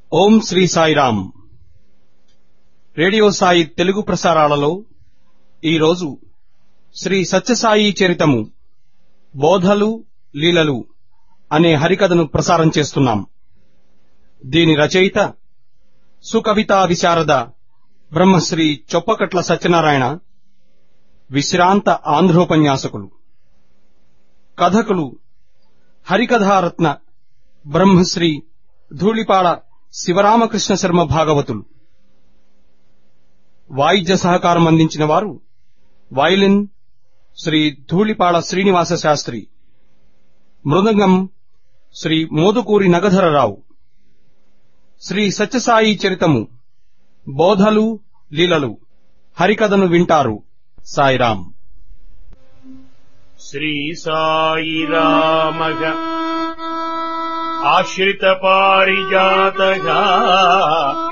ఓం Shri Sairam radio Sai Telugu ప్రసారాలలో ఈరోజు శ్రీ సత్యసాయి చరితము బోధలు లీలలు అనే హరికథను ప్రసారం చేస్తున్నాం దీని రచయిత సుకవితా విశారద బ్రహ్మశ్రీ చొప్పకట్ల సత్యనారాయణ విశ్రాంత ఆంధ్రోపన్యాసకులు కథకులు హరికథారత్న బ్రహ్మశ్రీ ధూళిపాడ శివరామకృష్ణ శర్మ భాగవతులు వాయిద్య సహకారం అందించిన వారు వయలిన్ శ్రీ ధూళిపాడ శ్రీనివాస శాస్త్రి మృదంగం శ్రీ మోదుకూరి నగధరరావు శ్రీ సత్యసాయి చరితము బోధలు లీలలు హరికథను వింటారు సాయిరాం శ్రీ సాయి రామగ ఆశ్రిత పారిజాతగా